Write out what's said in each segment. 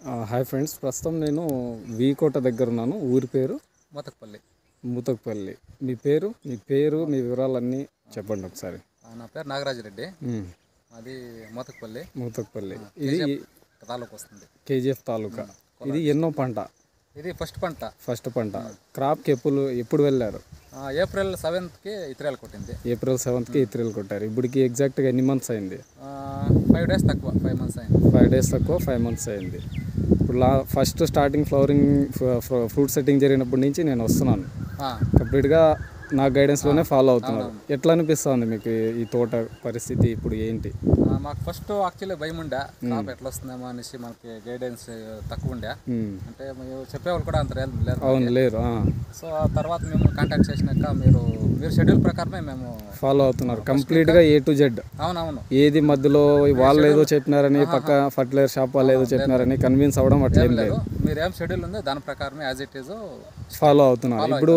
Hi friends ప్రస్తుతం నేను వీకోట దగ్గర ఉన్నాను ఊరి పేరు మోతకపల్లి మూతకపల్లి మీ పేరు మీ పేరు మీ వివరాలన్నీ చెప్పండి ఒకసారి ఆ, నా పేరు నాగరాజరెడ్డి మ్మ్. అది మోతకపల్లి మూతకపల్లి ఇది తాలూకు వస్తుంది కేజీఎఫ్ తాలూకా ఇది ఎన్నో పంట ఇది ఫస్ట్ పంట ఫస్ట్ పంట క్రాప్కి ఎప్పుడు ఎప్పుడు వెళ్ళారు ఆ, ఏప్రిల్ సెవెంత్కి ఇతరాలు కొట్టింది ఏప్రిల్ సెవెంత్కి ఇత్రీలు కొట్టారు ఇప్పటికి ఎగ్జాక్ట్గా ఎన్ని మంత్స్ అయింది ఫైవ్ డేస్ తక్కువ ఫైవ్ మంత్స్ అయింది ఫైవ్ డేస్ తక్కువ ఫైవ్ మంత్స్ అయింది ఇప్పుడు లా first starting flowering fruit setting జరిగినప్పటి నుంచి నేను వస్తున్నాను ఆ, కంప్లీట్గా నా గైడెన్స్లోనే ఫాలో అవుతున్నారు ఎట్లా అనిపిస్తుంది మీకు ఈ- ఈ తోట పరిస్థితి ఇప్పుడు ఏంటి ఆ, మాకు ఫస్ట్ యాక్చువల్లీ భయం ఉండే క్రాప్ ఎట్లా వస్తుందేమో అనేసి మనకి గైడెన్స్ తక్కువ ఉండే మ్మ్. అంటే మేము చెప్పేవాళ్ళు కూడా అంత లేదు లేరు అవును లేరు సో ఆ తర్వాత మేము కాంటాక్ట్ చేసినాక మీరు మీరు షెడ్యూల్ ప్రకారమే మేము ఫాలో అవుతున్నారు కంప్లీట్గా ఏ టు జెడ్ అవునవును ఏది మధ్యలో వాళ్ళు ఏదో చెప్పినారని పక్క ఫర్టిలైజర్ షాప్ వాళ్ళు ఏదో చెప్పినారని కన్విన్స్ అవ్వడం అట్లా ఏం లేదు మీరు ఏం షెడ్యూల్ ఉందో దాని ప్రకారమే యాజ్ ఇట్ ఈజ్ ఫాలో అవుతున్నారు ఇప్పుడు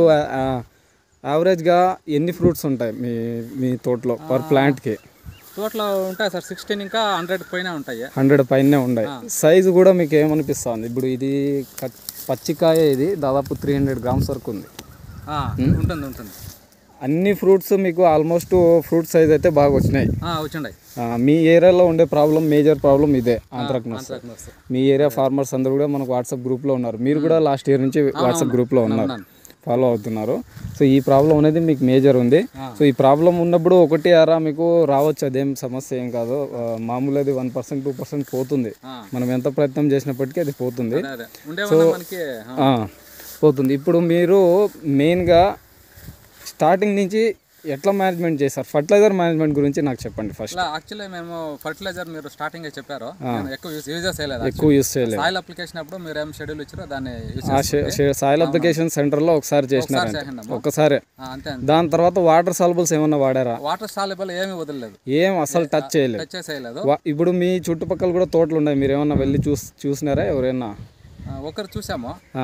యావరేజ్గా ఎన్ని ఫ్రూట్స్ ఉంటాయి మీ మీ తోటలో పర్ ప్లాంట్కి టోటల్ ఉంటాయి సార్ సిక్స్టీన్ ఇంకా హండ్రెడ్ పైన ఉంటాయి హండ్రెడ్ పైనే ఉన్నాయి సైజు కూడా మీకు ఏమనిపిస్తుంది ఇప్పుడు ఇది కట్- పచ్చికాయ ఇది దాదాపు త్రీ హండ్రెడ్ గ్రామ్స్ వరకు ఉంది ఆ, ఉంటుంది ఉంటుంది అన్ని ఫ్రూట్స్ మీకు ఆల్మోస్ట్ ఫ్రూట్ సైజ్ అయితే బాగా వచ్చినాయి ఆ, వచ్చిండాయి ఆ, మీ ఏరియాలో ఉండే ప్రాబ్లం మేజర్ ప్రాబ్లం ఇదే ఆంథ్రాక్నోస్ ఆంథ్రాక్నోస్. మీ ఏరియా ఫార్మర్స్ అందరూ కూడా మనకు వాట్సాప్ గ్రూప్లో ఉన్నారు మీరు కూడా లాస్ట్ ఇయర్ నుంచి వాట్సాప్ గ్రూప్లో ఉన్నారు ఉన్నాను. ఫాలో అవుతున్నారు సో ఈ ప్రాబ్లం అనేది మీకు మేజర్ ఉంది సో ఈ ప్రాబ్లం ఉన్నప్పుడు ఒకటి అరా మీకు రావచ్చు అదేం సమస్య ఏం కాదు ఆ, మామూలు అది వన్ పర్సెంట్ టూ పర్సెంట్ పోతుంది ఆ. మనం ఎంత ప్రయత్నం చేసినప్పటికీ అది పోతుంది అదే అదే ఉండేవన్నా మనకి ఆ, ఆ, పోతుంది ఇప్పుడు మీరు మెయిన్గా స్టార్టింగ్ నుంచి ఎట్లా మేనేజ్మెంట్ చేశారు ఫర్టిలైజర్ మేనేజ్మెంట్ గురించి నాకు చెప్పండి ఫస్ట్ ఇట్లా యాక్చువల్లీ మేము ఫర్టిలైజర్ మీరు స్టార్టింగ్ చెప్పారు నేను ఎక్కువ యూజ్ యూజ్ చేయలేదు ఎక్కువ యూస్ చేయలేదు సాయిల్ అప్లికేషన్ అప్పుడు మీరు ఏం షెడ్యూల్ ఇచ్చారో దాన్ని యూజ్ ఆ షే- షే- సాయిల్ అప్లికేషన్ సెంటర్లో ఒకసారి చేసినారు చేసినాము ఒక్కసారి అంతే అంతే దాని తర్వాత వాటర్ సాల్బుల్స్ ఏమన్నా వాడారా వాటర్ సాల్యుబుల్ ఏమీ వదలలేదు ఏం అసలు టచ్ చేయలేదు టచ్ చేయలేదు వా- ఇప్పుడు మీ చుట్టుపక్కల కూడా తోటలు ఉన్నాయి మీరు ఏమన్నా వెళ్ళి చూస్ చూసినారా ఎవరైనా ఆ, ఒకరు చూసాము ఆ.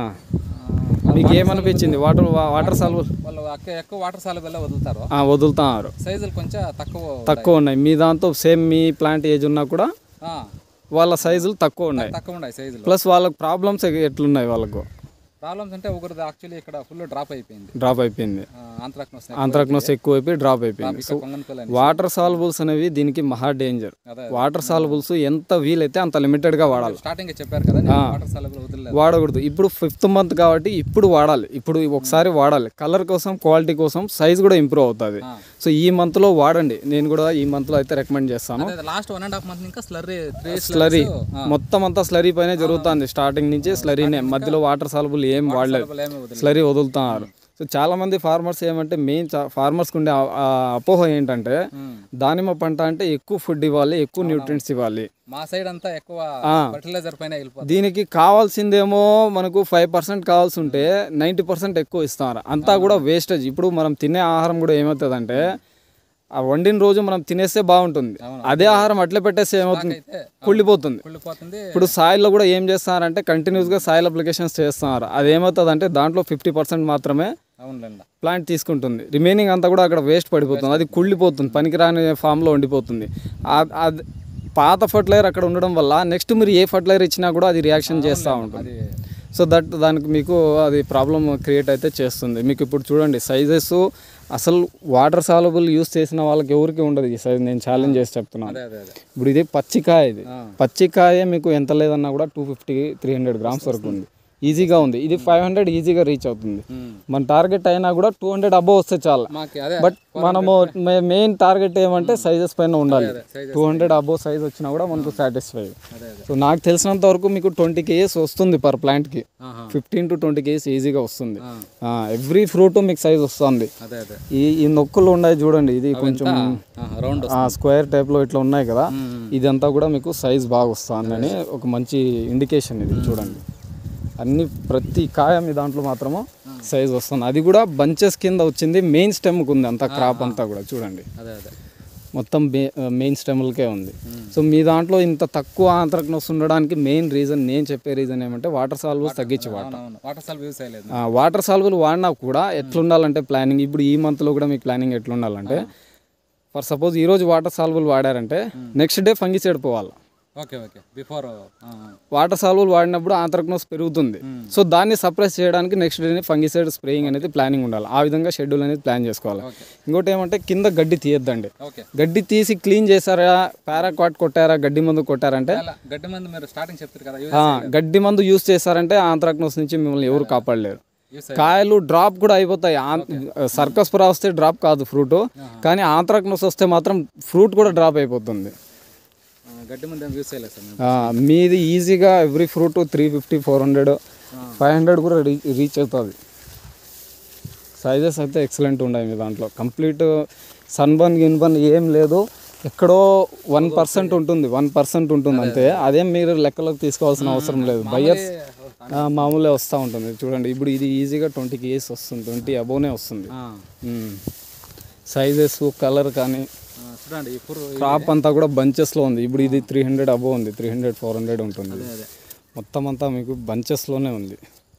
ఆ, మీకు ఏమనిపించింది వాటర్ వాటర్ సాల్బుల్ వాళ్ళు అక్క- ఎక్కువ వాటర్ సాల్యుబుల్ వదులుతారు వదులుతున్నారు సైజులు కొంచెం తక్కువ తక్కువ ఉన్నాయి మీ దాంతో సేమ్ మీ ప్లాంట్ ఏజ్ ఉన్నా కూడా ఆ, వాళ్ళ సైజులు తక్కువ ఉన్నాయి తక్కువ ఉన్నాయి సైజులు ప్లస్ వాళ్ళకి ప్రాబ్లమ్స్ ఎట్లున్నాయి వాళ్ళకు ప్రాబ్లమ్స్ అంటే ఒకరిది యాక్చువల్లీ ఇక్కడ ఫుల్ డ్రాప్ అయిపోయింది డ్రాప్ అయిపోయింది ఆంథ్రాక్నోస్ ఆంథ్రాక్నోస్ ఎక్కువ అయిపోయి డ్రాప్ అయిపోయింది సో కొంగన్పల్లి వాటర్ సాల్బుల్స్ అనేవి దీనికి మహా డేంజర్ అదే వాటర్ సాల్బుల్స్ ఎంత వీలైతే అంత లిమిటెడ్గా వాడాలి స్టార్టింగ్ చెప్పారు కదా నేను వాటర్ సాల్యుబుల్ వదలలేదు వాడకూడదు ఇప్పుడు ఫిఫ్త్ మంత్ కాబట్టి ఇప్పుడు వాడాలి ఇప్పుడు ఒకసారి వాడాలి కలర్ కోసం క్వాలిటీ కోసం సైజ్ కూడా ఇంప్రూవ్ అవుతుంది ఆ. సో ఈ మంత్లో వాడండి నేను కూడా ఈ మంత్లో అయితే రికమెండ్ చేస్తాను అదే last one and half month ఇంకా స్లర్రీ త్రీ స్లరీ మొత్తం అంతా స్లరీ పైన జరుగుతుంది స్టార్టింగ్ నుంచి స్లరీనే మధ్యలో వాటర్ సాల్బుల్ ఏం వాడలేదు ఏమి వదలలేదు స్లరీ వదులుతున్నారు సో చాలా మంది ఫార్మర్స్ ఏమంటే మెయిన్ ఫార్మర్స్కి ఉండే ఆ- ఆ అపోహ ఏంటంటే దానిమ్మ పంట అంటే ఎక్కువ ఫుడ్ ఇవ్వాలి ఎక్కువ న్యూట్రియంట్స్ ఇవ్వాలి మా సైడ్ అంతా ఎక్కువ ఫర్టిలైజర్ పైన వెళ్ళిపోతుంది దీనికి కావాల్సిందేమో మనకు ఫైవ్ పర్సెంట్ కావాల్సి ఉంటే నైంటీ పర్సెంట్ ఎక్కువ ఇస్తున్నారు అంతా కూడా వేస్టేజ్ ఇప్పుడు మనం తినే ఆహారం కూడా ఏమవుతుందంటే ఆ వండిన రోజు మనం తినేస్తే బాగుంటుంది అదే ఆహారం అట్లే పెట్టేస్తే ఏమవుతుంది అయితే కుళ్ళిపోతుంది కుళ్ళిపోతుంది ఇప్పుడు సాయిల్లో కూడా ఏం చేస్తున్నారంటే కంటిన్యూస్గా సాయిల్ అప్లికేషన్స్ చేస్తున్నారు అది ఏమవుతుందంటే దాంట్లో ఫిఫ్టీ పర్సెంట్ మాత్రమే అవునులేండి ప్లాంట్ తీసుకుంటుంది రిమైనింగ్ అంతా కూడా అక్కడ వేస్ట్ పడిపోతుంది అది కుళ్ళిపోతుంది పనికిరాని ఫామ్లో ఉండిపోతుంది ఆ- అది పాత ఫర్టిలైజర్ అక్కడ ఉండడం వల్ల నెక్స్ట్ మీరు ఏ ఫర్టిలైజర్ ఇచ్చినా కూడా అది రియాక్షన్ చేస్తూ ఉంటుంది అది సో దట్ దానికి మీకు అది ప్రాబ్లం క్రియేట్ అయితే చేస్తుంది మీకు ఇప్పుడు చూడండి సైజెస్ అసలు వాటర్ సాలబుల్ యూస్ చేసిన వాళ్ళకి ఎవరికి ఉండదు ఈ సైజ్ నేను ఛాలెంజ్ చేసి చెప్తున్నాను అదే అదే అదే ఇప్పుడు ఇది పచ్చికాయ ఇది ఆ. పచ్చికాయ మీకు ఎంత లేదన్నా కూడా two fifty three hundred grams వరకు ఉంది ఈజీగా ఉంది ఇది ఫైవ్ హండ్రెడ్ ఈజీగా రీచ్ అవుతుంది ఉమ్. మన టార్గెట్ అయినా కూడా టూ హండ్రెడ్ అబోవ్ వస్తే చాలు మాకి అదే బట్ మనము మెయిన్ టార్గెట్ ఏమంటే సైజెస్ పైన ఉండాలి sizes two hundred above size వచ్చినా కూడా మనకు సాటిస్ఫై అదే అదే సో నాకు తెలిసినంత వరకు మీకు ట్వంటీ కేజీస్ వస్తుంది పర్ ప్లాంట్కి ఆహా. ఫిఫ్టీన్ టు ట్వంటీ కేజీస్ ఈజీగా వస్తుంది ఆ. ఎవ్రీ ఫ్రూట్ మీకు సైజ్ వస్తుంది అదే అదే ఈ ఈ నొక్కులు ఉన్నాయి చూడండి ఇది కొంచెం రౌండ్ స్క్వేర్ టైప్లో ఇట్లా ఉన్నాయి కదా ఇదంతా కూడా మీకు సైజ్ బాగా వస్తుందని ఒక మంచి ఇండికేషన్ ఇది చూడండి అన్ని ప్రతి కాయ మీ దాంట్లో మాత్రము సైజ్ వస్తుంది అది కూడా బంచెస్ కింద వచ్చింది మెయిన్ స్టెమ్కి ఉంది అంతా క్రాప్ అంతా కూడా చూడండి అదే అదే మొత్తం మెయిన్ స్టెమ్లకే ఉంది సో మీ దాంట్లో ఇంత తక్కువ ఆంత్రక్నోస్ ఉండడానికి మెయిన్ రీజన్ నేను చెప్పే రీజన్ ఏమంటే వాటర్ సాల్వ్స్ తగ్గించి వాడటం అవునవును వాటర్ సాల్వ్ యూజ్ చేయలేదు వాటర్ సాల్వులు వాడినా కూడా ఎట్లుండాలంటే ప్లానింగ్ ఇప్పుడు ఈ మంత్లో కూడా మీకు ప్లానింగ్ ఎట్లుండాలంటే ఫర్ సపోజ్ ఈరోజు వాటర్ సాల్వులు వాడారంటే నెక్స్ట్ డే ఫంగిసైడ్ పోవాలి ఓకే ఓకే బిఫోర్ వాటర్ సాల్వులు వాడినప్పుడు ఆంథ్రక్నోస్ పెరుగుతుంది సో దాన్ని సప్రెస్ చేయడానికి నెక్స్ట్ డే ఫంగిసైడ్ స్ప్రేయింగ్ అనేది ప్లానింగ్ ఉండాలి ఆ విధంగా షెడ్యూల్ అనేది ప్లాన్ చేసుకోవాలి ఓకే ఇంకోటి ఏమంటే కింద గడ్డి తీయద్దండి ఓకే గడ్డి తీసి క్లీన్ చేశారా పారాక్వాట్ కొట్టారా గడ్డి మందు కొట్టారంటే అలా గడ్డి మంది మీరు స్టార్టింగ్ చెప్తారు కదా యూజ్ ఆ, గడ్డి మందు యూస్ చేశారంటే ఆంథ్రాక్నోస్ నుంచి మిమ్మల్ని ఎవరు కాపాడలేరు యూస్ కాయలు డ్రాప్ కూడా అయిపోతాయి సర్కస్ పురా వస్తే డ్రాప్ కాదు ఫ్రూట్ కానీ ఆంథ్రాక్నోస్ వస్తే మాత్రం ఫ్రూట్ కూడా డ్రాప్ అయిపోతుంది గడ్డి మంది ఏం యూస్ చేయలేదు సార్ మేము ఆ, మీది ఈజీగా every fruit three fifty four hundred five hundred కూడా రీ రీచ్ అవుతుంది సైజెస్ అయితే ఎక్సలెంట్ ఉన్నాయి మీ దాంట్లో కంప్లీట్ సన్బర్న్ గిన్బర్న్ ఏం లేదు ఎక్కడో వన్ పర్సెంట్ ఉంటుంది వన్ పర్సెంట్ ఉంటుంది అంతే అదేం మీరు లెక్కలోకి తీసుకోవాల్సిన అవసరం లేదు బయ్యర్స్ మామూలుగా వస్తూ ఉంటుంది చూడండి ఇప్పుడు ఇది ఈజీగా ట్వంటీ కేజీస్ వస్తుంది ట్వంటీ అబోనే వస్తుంది ఆ, సైజెస్ కలర్ కానీ ఆ, చూడండి ఇప్పుడు క్రాప్ అంతా కూడా బంచెస్లో ఉంది ఇప్పుడు ఇది త్రీ హండ్రెడ్ అబో ఉంది త్రీ హండ్రెడ్ ఫోర్ హండ్రెడ్ ఉంటుంది అదే మొత్తం అంతా మీకు బంచెస్లోనే ఉంది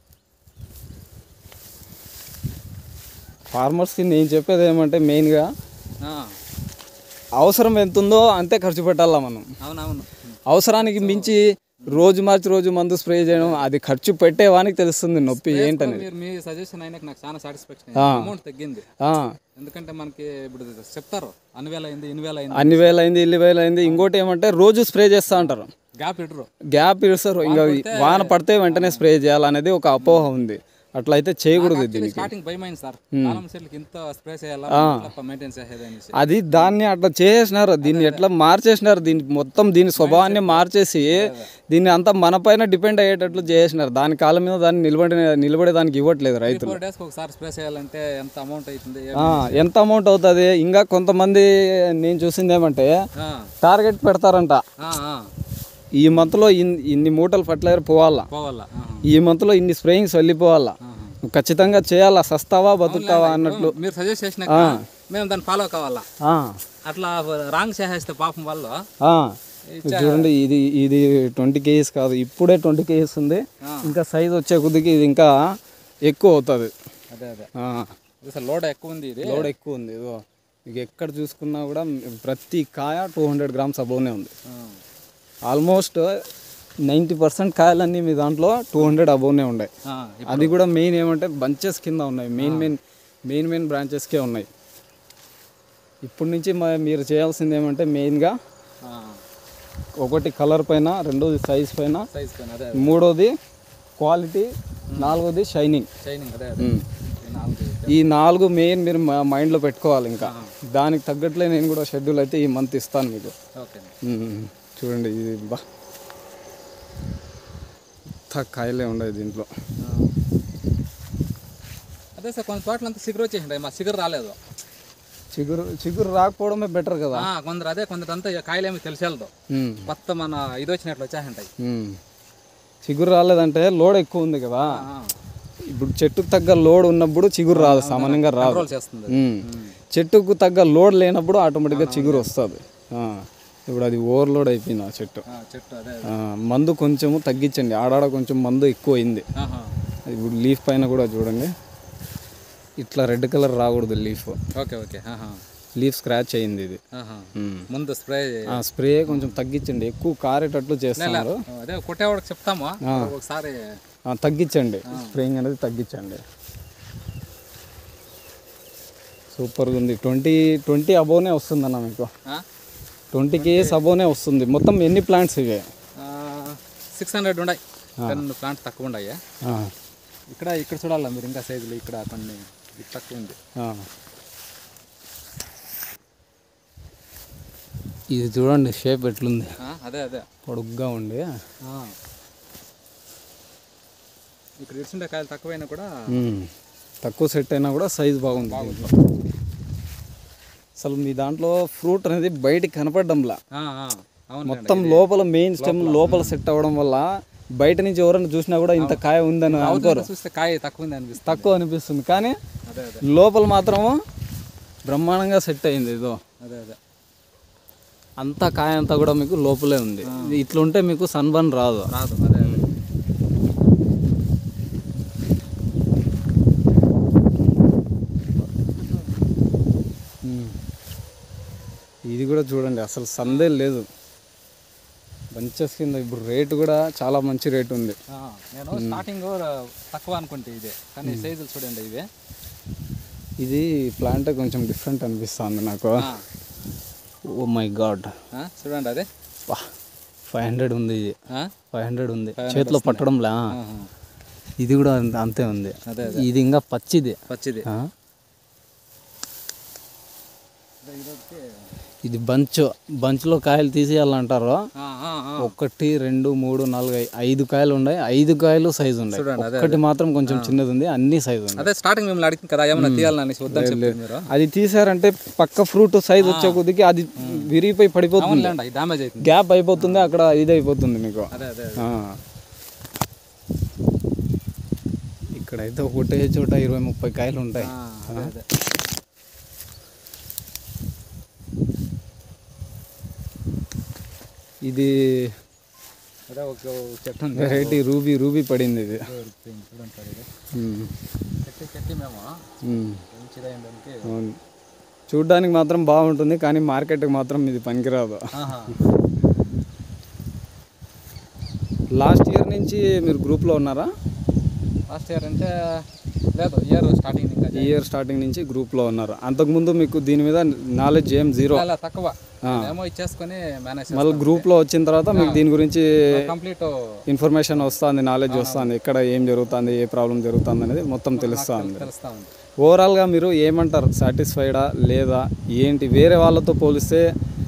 ఫార్మర్స్కి నేను చెప్పేది ఏమంటే మెయిన్గా ఆ, అవసరం ఎంత ఉందో అంతే ఖర్చు పెట్టాలా మనం అవునవును అవసరానికి మించి రోజు మార్చి రోజు మందు స్ప్రే చేయడం అది ఖర్చు పెట్టేవానికి తెలుస్తుంది నొప్పి ఏంటనేది మీరు మీ సజెషన్ అయినాక నాకు చాలా సాటిస్ఫాక్షన్ అమౌంట్ తగ్గింది ఆ, ఎందుకంటే మనకి ఇప్పుడు చెప్తారు అన్ని వేల అయింది ఇన్ని వేల అయింది అన్ని వేలు అయింది ఇల్లు వేలు అయింది ఇంకోటి ఏమంటే రోజు స్ప్రే చేస్తూ ఉంటారు గ్యాప్ ఇడరు గ్యాప్ ఇస్తారు ఇంకా వాన పడితే వెంటనే స్ప్రే చేయాలనేది ఒక అపోహ ఉంది అట్లా అయితే చేయకూడదు దీనికి స్టార్టింగ్ భయమైంది సార్ కాలం సెట్లకి ఇంత స్ప్రే చేయాలా మెయింటైన్ చేసేది అనేసి అది దాన్ని అట్లా చేసేసినారు దీన్ని ఎట్లా మార్చేసినారు దీన్ని మొత్తం దీని స్వభావాన్ని మార్చేసి దీన్ని అంతా మన పైన డిపెండ్ అయ్యేటట్లు చేసినారు దాని కాలం మీద దాన్ని నిలబడి నిలబడే దానికి ఇవ్వట్లేదు రైతులు ఫోర్ డేస్కి ఒకసారి స్ప్రే చేయాలంటే ఎంత అమౌంట్ అవుతుంది ఆ, ఎంత అమౌంట్ అవుతుంది ఇంకా కొంతమంది నేను చూసింది ఏమంటే ఆ, టార్గెట్ పెడతారంట ఆ, ఆ, ఈ మంత్లో ఇన్ని ఇన్ని మూటలు ఫర్టిలైజర్ పోవాలా పోవాలా ఆహా. ఈ మంత్లో ఇన్ని స్ప్రేయింగ్స్ వెళ్ళిపోవాలా నువ్వు ఖచ్చితంగా చేయాలా సస్తావా బతుకుతావా అన్నట్లు మీరు సజెస్ట్ చేసినాక మేము దాన్ని ఫాలో కావాలా ఆ, అట్లా రాంగ్ చేసేస్తే పాపం వాళ్ళు ఆ. చూడండి ఇది ఇది ట్వంటీ కేజీస్ కాదు ఇప్పుడే ట్వంటీ కేజీస్ ఉంది ఆ. ఇంకా సైజ్ వచ్చే కొద్దికి ఇది ఇంకా ఎక్కువ అవుతుంది అదే అదే ఆ, అసలు లోడ్ ఎక్కువ ఉంది ఇది లోడ్ ఎక్కువ ఉంది ఇదో ఇక ఎక్కడ చూసుకున్నా కూడా ప్రతి కాయ టూ హండ్రెడ్ గ్రామ్స్ అబోనే ఉంది ఆ, ఆల్మోస్ట్ నైంటీ పర్సెంట్ కాయలన్నీ మీ దాంట్లో టూ హండ్రెడ్ అబోనే ఉన్నాయి ఆ, అది కూడా మెయిన్ ఏమంటే బంచెస్ కింద ఉన్నాయి మెయిన్ మెయిన్ మెయిన్ మెయిన్ బ్రాంచెస్కే ఉన్నాయి ఇప్పటి నుంచి మ- మీరు చేయాల్సింది ఏమంటే మెయిన్గా ఆ, ఒకటి కలర్ పైన రెండోది సైజ్ పైన సైజ్ పైన అదే మూడోది క్వాలిటీ నాలుగోది షైనింగ్ షైనింగ్ అదే అదే ఈ నాలుగు ఈ నాలుగు మెయిన్ మీరు మ- మైండ్లో పెట్టుకోవాలి ఇంకా దానికి తగ్గట్లే నేను కూడా షెడ్యూల్ అయితే ఈ మంత్ ఇస్తాను మీకు ఓకే మ్మ్. చూడండి ఇది బా ఇంత కాయలే ఉన్నాయి దీంట్లో అదే సార్ కొన్ని తోటలు అంతా సిగురు వచ్చేసింటాయి మా సిగురు రాలేదు చిగురు చిగురు రాకపోవడమే బెటర్ కదా ఆ, కొందరు అదే కొందరు అంతా కాయలేమి తెలిసేది మ్మ్. కొత్త మన ఇది వచ్చినట్లు వచ్చేసింటాయి మ్మ్. చిగురు రాలేదంటే లోడ్ ఎక్కువ ఉంది కదా ఆ, ఇప్పుడు చెట్టుకు తగ్గ లోడ్ ఉన్నప్పుడు చిగురు రాదు సామాన్యంగా రాదు కంట్రోల్ చేస్తుంది మ్మ్. చెట్టుకు తగ్గ లోడ్ లేనప్పుడు ఆటోమేటిక్గా చిగురు వస్తుంది ఇప్పుడు అది ఓవర్లోడ్ అయిపోయింది ఆ చెట్టు ఆ, చెట్టు అదే ఆ, మందు కొంచెము తగ్గించండి ఆడాడ కొంచెం మందు ఎక్కువ అయింది ఆహా. ఇప్పుడు లీఫ్ పైన కూడా చూడండి ఇట్లా రెడ్ కలర్ రాకూడదు లీఫ్ ఓకే ఓకే ఆహా. లీఫ్ స్క్రాచ్ అయింది ఇది ఆహా. మ్మ్. ముందు స్ప్రే ఆ స్ప్రే కొంచెం తగ్గించండి ఎక్కువ కారేటట్లు చేస్తున్నారు అదే కొట్టేవాడికి చెప్తాము ఒకసారి ఆ, తగ్గించండి స్ప్రేయింగ్ అనేది తగ్గించండి సూపర్గా ఉంది ట్వంటీ ట్వంటీ అబోనే వస్తుందన్న మీకు ట్వంటీ కేఎస్ అబోనే వస్తుంది మొత్తం ఎన్ని ప్లాంట్స్ ఇవే సిక్స్ హండ్రెడ్ ఉన్నాయి టెన్ ప్లాంట్స్ తక్కువ ఉన్నాయి ఆ, ఇక్కడ ఇక్కడ చూడాలా మీరు ఇంకా సైజులు ఇక్కడ కొన్ని ఇది తక్కువ ఉంది ఆ. ఇది చూడండి షేప్ ఎట్లుంది ఆ, అదే అదే పొడుగ్గా ఉండి ఆ. ఇక్కడ ఇడిచిండే కాయలు తక్కువైనా కూడా మ్మ్. తక్కువ సెట్ అయినా కూడా సైజ్ బాగుంది దీంట్లో. అసలు మీ దాంట్లో ఫ్రూట్ అనేది బయటికి కనపడడంలా ఆ, ఆ, అవును మొత్తం లోపల మెయిన్ స్టెమ్ లోపల సెట్ అవ్వడం వల్ల బయట నుంచి ఎవరైనా చూసినా కూడా ఇంత కాయ ఉందని అనుకోరు చూస్తే కాయ తక్కువ ఉంది అనిపిస్తుంది తక్కువ అనిపిస్తుంది కానీ అదే అదే లోపల మాత్రము బ్రహ్మాండంగా సెట్ అయింది ఇదో అదే అదే అంతా కాయ అంతా కూడా మీకు లోపలే ఉంది ఇది ఇట్లుంటే మీకు సన్బర్న్ రాదు రాదు అదే అదే మ్మ్. ఇది కూడా చూడండి అసలు సందే లేదు బంచెస్ కింద ఇప్పుడు రేటు కూడా చాలా మంచి రేటు ఉంది ఆ, నేను స్టార్టింగ్ తక్కువ అనుకుంటే ఇదే కానీ సైజులు చూడండి ఇవే ఇది ప్లాంట్ కొంచెం డిఫరెంట్ అనిపిస్తుంది నాకు ఆ, ఓ మై గాడ్ ఆ, చూడండి అదే ఫైవ్ హండ్రెడ్ ఉంది ఇది ఆ? ఫైవ్ హండ్రెడ్ ఉంది చేతిలో పట్టడంలే ఆ. ఆహా. ఇది కూడా అంత- అంతే ఉంది అదే ఇది ఇంకా పచ్చిది పచ్చిది ఆ? ఇది బంచ్ బంచ్లో కాయలు తీసేయాలంటారు ఆ, ఆ, ఆ. ఒకటి రెండు మూడు నాలుగు ఐ- ఐదు కాయలు ఉన్నాయి ఐదు కాయలు సైజు ఉన్నాయి చూడండి, అదే, ఒక్కటి మాత్రం కొంచెం చిన్నది ఉంది అన్ని సైజు ఉంది అదే స్టార్టింగ్ మిమ్మల్ని అడిగింది కదా ఏమన్నా తీయాలని వద్దని చెప్పారు మీరు అది తీసారంటే పక్క ఫ్రూట్ సైజ్ వచ్చే కొద్దికి అది విరిగిపోయి పడిపోతుంది అవునులేండి డ్యామేజ్ అవుతుంది గ్యాప్ అయిపోతుంది అక్కడ ఇది అయిపోతుంది మీకు అదే అదే ఆ. ఇక్కడైతే ఒకటే చోట ఇరవై ముప్పై కాయలు ఉంటాయి ఆ, అదే అదే ఇది అదే ఒక చెట్టు ఉంది వెరైటీ రూబీ రూబీ పడింది ఇది చూడండి సార్ ఇది ఉమ్. చెట్టు చెట్టు మేము ఉమ్. మంచిదైందానికి అవును చూడ్డానికి మాత్రం బాగుంటుంది కానీ మార్కెట్కి మాత్రం ఇది పనికిరాదు ఆహా. లాస్ట్ ఇయర్ నుంచి మీరు గ్రూప్లో ఉన్నారా లాస్ట్ ఇయర్ అంటే లేదు ఇయర్ స్టార్టింగ్ ఇంకా ఈ ఇయర్ స్టార్టింగ్ నుంచి గ్రూప్లో ఉన్నారు అంతకుముందు మీకు దీని మీద నాలెడ్జ్ ఏం జీరో చాలా తక్కువ ఏమో ఇచ్చేసుకొని మేనేజ్ మళ్ళీ గ్రూప్లో వచ్చిన తర్వాత మీకు దీని గురించి కంప్లీట్ ఇన్ఫర్మేషన్ వస్తుంది నాలెడ్జ్ వస్తుంది ఎక్కడ ఏం జరుగుతుంది ఏ ప్రాబ్లం జరుగుతుంది అనేది మొత్తం తెలుస్తుంది తెలుస్తా ఉంది ఓవరాల్గా మీరు ఏమంటారు సాటిస్ఫైడా లేదా ఏంటి వేరే వాళ్ళతో పోలిస్తే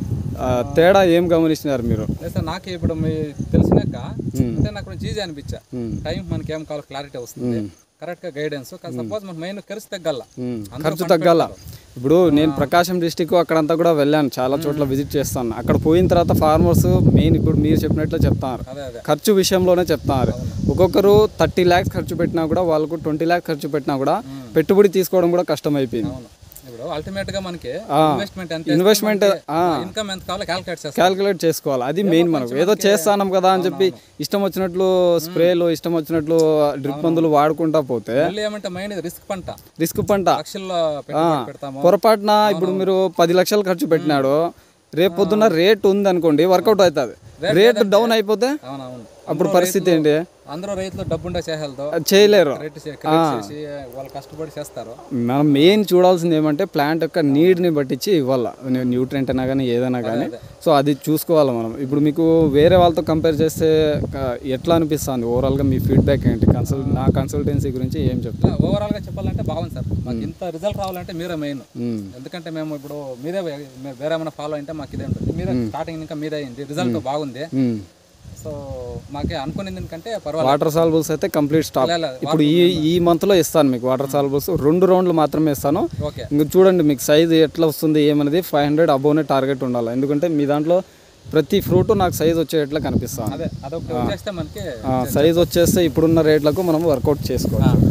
ఆ, తేడా ఏం గమనిస్తున్నారు మీరు లేదు సార్ నాకు ఇప్పుడు మీ తెలిసినాక అంటే నాకు కొంచెం ఈజీ అనిపించా మ్మ్. టైం మనకి ఏం కావాలో క్లారిటీ వస్తుంది కరెక్ట్ గా గైడెన్స్ సపోజ్ మనకు మెయిన్ ఖర్చు తగ్గల ఉమ్, ఖర్చు తగ్గాల ఇప్పుడు నేను ప్రకాశం డిస్టిక్ అక్కడంతా కూడా వెళ్ళాను చాలా చోట్ల విజిట్ చేస్తాను అక్కడ పోయిన తర్వాత ఫార్మర్స్ మెయిన్ ఇప్పుడు మీరు చెప్పినట్లు చెప్తారు అదే అదే ఖర్చు విషయంలోనే చెప్తారు ఒక్కొక్కరు థర్టీ ల్యాక్స్ ఖర్చు పెట్టినా కూడా వాళ్ళకు ట్వంటీ ల్యాక్స్ ఖర్చు పెట్టినా కూడా పెట్టుబడి తీసుకోవడం కూడా కష్టం అయిపోయింది అవును ఇప్పుడు అల్టిమేట్ గా మనకి ఆ. ఇన్వెస్ట్మెంట్ ఎంత ఇన్వెస్ట్మెంట్ ఇన్కమ్ ఎంత కావాలో క్యాల్కులేట్ చేస్తాం క్యాల్కులేట్ చేసుకోవాలి అది మెయిన్ మనకు ఏదో చేస్తానం కదా అని చెప్పి ఇష్టం వచ్చినట్లు స్ప్రేలు ఇష్టం వచ్చినట్లు డ్రిప్ మందులు వాడుకుంటా పోతే మళ్ళీ ఏమంటే మెయిన్ ఇది రిస్క్ పంట రిస్క్ పంట లక్షల్లో పెట్టుబడి పెడతాము పొరపాటున ఇప్పుడు మీరు పది లక్షలు ఖర్చు పెట్టినాడు రేపు పొద్దున్న రేట్ ఉంది అనుకోండి వర్కౌట్ అవుతుంది రేట్ డౌన్ అయిపోతే అవునవును అప్పుడు పరిస్థితి ఏంటి అందరూ రైతులు డబ్బుండే చేయాలతో అది చేయలేరు రేట్ చేసి వాళ్ళు కష్టపడి చేస్తారు మనం మెయిన్ చూడాల్సింది ఏమంటే ప్లాంట్ యొక్క నీడ్ని బట్టించి ఇవ్వాలి న్యూట్రెంట్ అయినా కానీ ఏదైనా కానీ సో అది చూసుకోవాలి మనం ఇప్పుడు మీకు వేరే వాళ్ళతో కంపేర్ చేస్తే ఆ, ఎట్లా అనిపిస్తుంది ఓవరాల్గా మీ ఫీడ్బ్యాక్ ఏంటి కన్సల్ నా కన్సల్టెన్సీ గురించి ఏం చెప్తారు ఓవరాల్ గా చెప్పాలంటే బాగుంది సార్ మాకు ఇంత రిజల్ట్ రావాలంటే మీరే మెయిన్ మ్మ్. ఎందుకంటే మేము ఇప్పుడు మీరే మీరు వేరే ఏమైనా ఫాలో అయితే మాకు ఇదే ఉంటుంది మీరే స్టార్టింగ్ ఇంకా మీదే అయింది రిజల్ట్ బాగుంది మ్మ్. సో మాకే అనుకునేది ఎందుకంటే పర్వాలేదు వాటర్ సాల్బుల్స్ అయితే కంప్లీట్ స్టాప్ లే, లే, ఇప్పుడు ఈ ఈ మంత్లో ఇస్తాను మీకు వాటర్ సాల్బుల్స్ రెండు రౌండ్లు మాత్రమే ఇస్తాను ఓకే ఇంక చూడండి మీకు సైజ్ ఎట్లా వస్తుంది ఏమనేది ఫైవ్ హండ్రెడ్ అబోనే టార్గెట్ ఉండాలి ఎందుకంటే మీ దాంట్లో ప్రతి ఫ్రూట్ నాకు సైజ్ వచ్చేట్లా కనిపిస్తాను అదే అదొకటి వచ్చేస్తే మనకి సైజ్ వచ్చేస్తే ఇప్పుడున్న రేట్లకు మనం వర్కౌట్ చేసుకోవచ్చు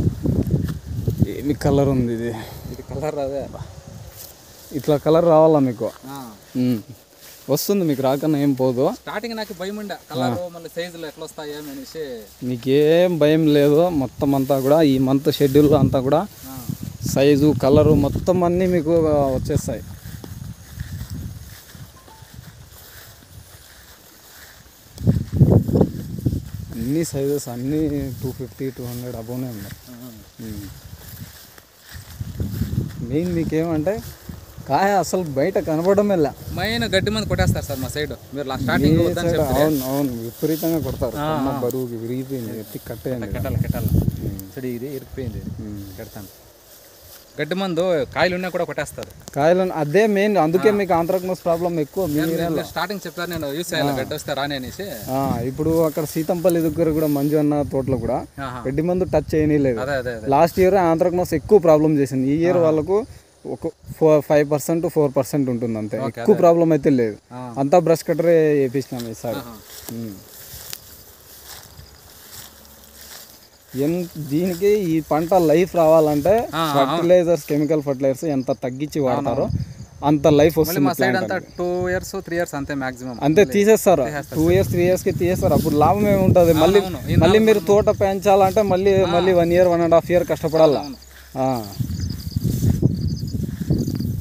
ఏమి కలర్ ఉంది ఇది ఇది కలర్ అదే ఇట్లా కలర్ రావాలా మీకు ఆ. మ్మ్. వస్తుంది మీకు రాకన్నా ఏం పోదు స్టార్టింగ్ నాకు భయం ఉండే కలర్ మళ్ళీ సైజులు ఎట్లా వస్తాయి ఏమి అనేసి మీకేం భయం లేదు మొత్తం అంతా కూడా ఈ మంత్ షెడ్యూల్ అంతా కూడా ఆ. సైజు కలరు మొత్తం అన్నీ మీకు వచ్చేస్తాయి అన్ని సైజెస్ అన్నీ టూ ఫిఫ్టీ టూ హండ్రెడ్ అబోనే ఉన్నాయి మెయిన్ మీకేమంటే కాయ అసలు బయట కనపడమే లే మెయిన్ గడ్డి మంది కొట్టేస్తారు సార్ మా సైడ్ మీరు స్టార్టింగ్ ఈ సైడ్ అవును అవును విపరీతంగా కొడతారు కొమ్మ బరువుకి విరిగిపోయింది ఎత్తి కట్టేయండి కట్టాలి కట్టాలి చూడు ఇది ఇరికిపోయింది కడతాను గడ్డి మందు కాయలు ఉన్నా కూడా కొట్టేస్తారు కాయలను అదే మెయిన్ అందుకే మీకు ఆంథ్రాక్నోస్ ప్రాబ్లం ఎక్కువ మీ మీరు స్టార్టింగ్ చెప్పారు నేను యూస్ చేయాలి గడ్డి వస్తే రాని అనేసి ఆ, ఇప్పుడు అక్కడ సీతంపల్లి దగ్గర కూడా మంజు అన్న తోటలో కూడా ఆహా. రెడ్డి మందు టచ్ చేయనీలేదు అదే అదే అదే లాస్ట్ ఇయర్ ఆంథ్రాక్నోస్ ఎక్కువ ప్రాబ్లం చేసింది ఈ ఇయర్ వాళ్ళకు ఒక four five percent four percent ఉంటుంది అంతే ఎక్కువ ప్రాబ్లం అయితే లేదు ఆ. అంతా బ్రష్ కట్టరే వేపించినాం ఈసారి ఆహా. ఉమ్. ఎన్ దీనికి ఈ పంట లైఫ్ రావాలంటే ఆ, ఫర్టిలైజర్స్ కెమికల్ ఫర్టిలైజర్స్ ఎంత తగ్గించి వాడతారో అంత లైఫ్ మళ్ళీ వస్తుంది మా సైడ్ అంతా టూ ఇయర్స్ త్రీ ఇయర్స్ అంతే మాక్సిమం అంతే తీసేస్తారు టూ ఇయర్స్ త్రీ ఇయర్స్ కి తీసేస్తారు అప్పుడు లాభం ఏముంటుంది మళ్ళీ అవును. మళ్ళీ మీరు తోట పెంచాలంటే మళ్ళీ మళ్ళీ one year one and half year కష్టపడాలా ఆ.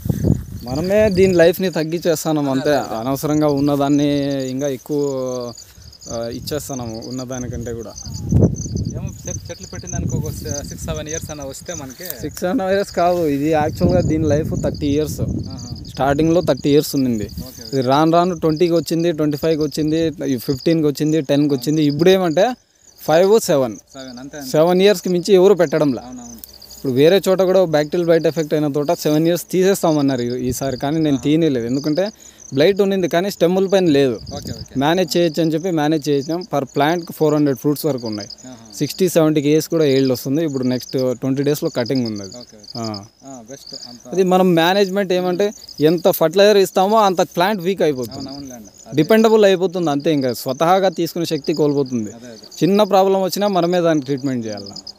మనమే దీని లైఫ్ని తగ్గించేస్తున్నాం అంతే అనవసరంగా ఉన్నదాన్ని ఇంకా ఎక్కువ ఆ, ఇచ్చేస్తున్నాము ఉన్నదానికంటే కూడా ఏమో చెట్- చెట్లు పెట్టిన దానికి ఒక సిక్స్ సెవెన్ ఇయర్స్ అన్న వస్తే మనకి సిక్స్ అండ్ ఇయర్స్ కాదు ఇది యాక్చువల్గా దీని లైఫ్ థర్టీ ఇయర్స్ ఆహా. స్టార్టింగ్లో థర్టీ ఇయర్స్ ఉండింది ఓకే ఇది రాను రాను ట్వంటీకి వచ్చింది ట్వంటీ ఫైవ్కి వచ్చింది ఫిఫ్టీన్కి వచ్చింది టెన్కి వచ్చింది ఇప్పుడు ఏమంటే ఫైవ్ సెవెన్ సెవెన్ అంతే అంతే. సెవెన్ ఇయర్స్కి మించి ఎవరు పెట్టడంలా అవునవును ఇప్పుడు వేరే చోట కూడా బ్యాక్టీరియల్ బైట్ ఎఫెక్ట్ అయిన తోట సెవెన్ ఇయర్స్ తీసేస్తామన్నారు ఈ- ఈసారి కానీ నేను తీయలేదు ఎందుకంటే బ్లైట్ ఉండింది కానీ స్టెమ్ముల పైన లేదు ఓకే ఓకే మేనేజ్ చేయొచ్చు అని చెప్పి మేనేజ్ చేసాం పర్ ప్లాంట్కి ఫోర్ హండ్రెడ్ ఫ్రూట్స్ వరకు ఉన్నాయి ఆహా. సిక్స్టీ సెవెంటీ కేజీస్ కూడా ఏళ్ళు వస్తుంది ఇప్పుడు నెక్స్ట్ ట్వంటీ డేస్లో కటింగ్ ఉంది అది ఓకే ఆ. బెస్ట్ అంత అది మనం మేనేజ్మెంట్ ఏమంటే ఎంత ఫర్టిలైజర్ ఇస్తామో అంత ప్లాంట్ వీక్ అయిపోతుంది అవునవునులేండి డిపెండబుల్ అయిపోతుంది అంతే ఇంకా స్వతహాగా తీసుకునే శక్తి కోల్పోతుంది అదే అదే చిన్న ప్రాబ్లం వచ్చినా మనమే దానికి ట్రీట్మెంట్ చేయాలి